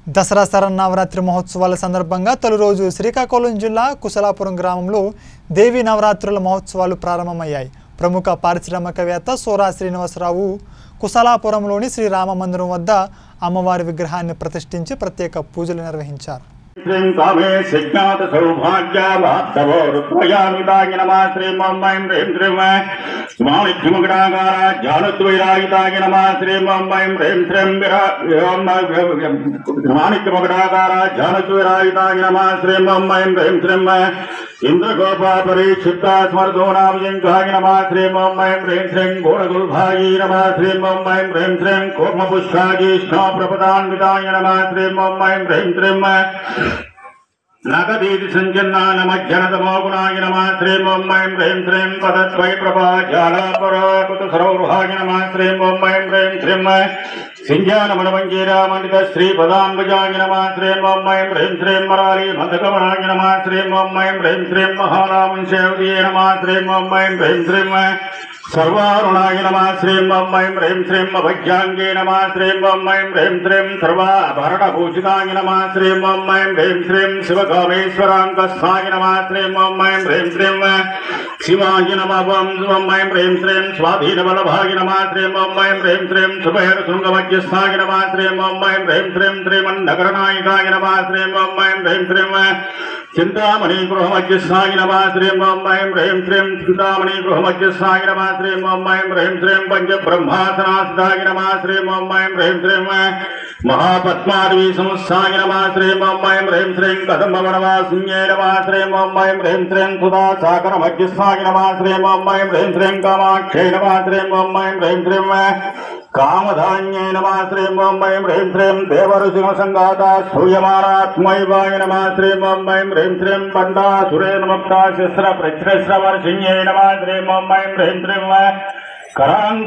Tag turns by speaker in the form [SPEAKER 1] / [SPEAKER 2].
[SPEAKER 1] దసరా శరన్నవరాత్రి మహోత్సవాల సందర్భంగా తొలి రోజు శ్రీకాకుళం జిల్లా కుశలాపురం గ్రామంలో దేవీ నవరాత్రుల మహోత్సవాలు ప్రారంభమయ్యాయి ప్రముఖ పారిశ్రామికవేత్త సోరా శ్రీనివాసరావు కుశలాపురంలోని శ్రీరామ మందిరం వద్ద అమ్మవారి విగ్రహాన్ని ప్రతిష్ఠించి ప్రత్యేక పూజలు నిర్వహించారు
[SPEAKER 2] శ్రీం కామే సిజ్ఞాత సౌభాగ్యవాత్తవో రుద్రయామితాయ నమ శ్రీం ఐం హ్రీం శ్రీం స్వామిత్యముగడాగార జానుద్వైరాగితాయ నమ శ్రీం ఐం హ్రీం శ్రీం స్వామిత్యముగడాగార జానుద్వైరాగితాయ నమ శ్రీం ఐం హ్రీం శ్రీం ఇంద్రగోపా పరీక్షిప్త స్మర్దోనామయంకాయ నమ శ్రీం ఐం హ్రీం శ్రీం గోడగుల్భాయీ నమ శ్రీం ఐం హ్రీం శ్రీం కూర్మపుష్పాగీష్ణో ప్రపదాన్వితాయ నమ శ్రీం ఐం హ్రీం శ్రీం నగదీతి సంచన్నానమజ్జనతమోగుణాయ నమ శ్రీం ఓం ఐం హ్రీం శ్రీం పదద్వై ప్రభా జాలాపరాకుత సరోరుహాయ నమ శ్రీం ఓం ఐం హ్రీం శ్రీం సింజానమణమంజీరామండిత శ్రీ పదాంబుజాయ నమ శ్రీం ఓం ఐం హ్రీం శ్రీం మరాలి మధుకమణాయ నమ శ్రీం ఓం ఐం హ్రీం శ్రీం మహారామం సేవదీయ నమ శ్రీం ఓం ఐం హ్రీం శ్రీం సర్వారుణాయ నమ శ్రీం ఓం ఐం హ్రీం శ్రీం అభజ్యాంగే నమ శ్రీం ఓం ఐం హ్రీం శ్రీం సర్వాభరణభూషితాయ నమ శ్రీం ఓం ఐం హ్రీం శ్రీం శివకామేశ్వరాంకస్థాయ నమ శ్రీం ఓం ఐం హ్రీం శ్రీం శివాయ నమ ఓం ఓం ఐం హ్రీం శ్రీం స్వాధీనబలభాయ నమ శ్రీం ఓం ఐం హ్రీం శ్రీం శుభైర శృంగమధ్యస్థాయ నమ శ్రీం ఓం ఐం హ్రీం శ్రీం శ్రీమన్నగరనాయకాయ నమ శ్రీం ఓం ఐం హ్రీం శ్రీం చింతామణి గృహమధ్యస్థాయ నమ శ్రీం ఓం ఐం హ్రీం శ్రీం చింతామణి గృహమధ్యస్థాయ నమ శ్రీం ఓం ఐం హ్రీం శ్రీం పంచబ్రహ్మాసనాస్థాయ నమ శ్రీం ఓం ఐం హ్రీం శ్రీం మహాపద్మార్వీ సంస్థాయ నమ శ్రీం ఓం ఐం హ్రీం శ్రీం కదంబవనవాసిన్యే నమ శ్రీం ఓం ఐం హ్రీం శ్రీం సుధా సాగర మధ్యస్థాయ నమ శ్రీం ఓం ఐం హ్రీం శ్రీం కామాక్షే నమ శ్రీం ఓం ఐం హ్రీం శ్రీం కామధాన్యే నమ శ్రీం ఓం ఐం హ్రీం శ్రీం దేవఋషిమసంగాత శ్రూయమానాత్మైవాయ నమ శ్రీం ఓం ఐం హ్రీం శ్రీం పండాసురే నమక్తా శస్ర ప్రచ్రస్రవర్షిణ్యే నమ శ్రీం ఓం ఐం హ్రీం శ్రీం కరాంగ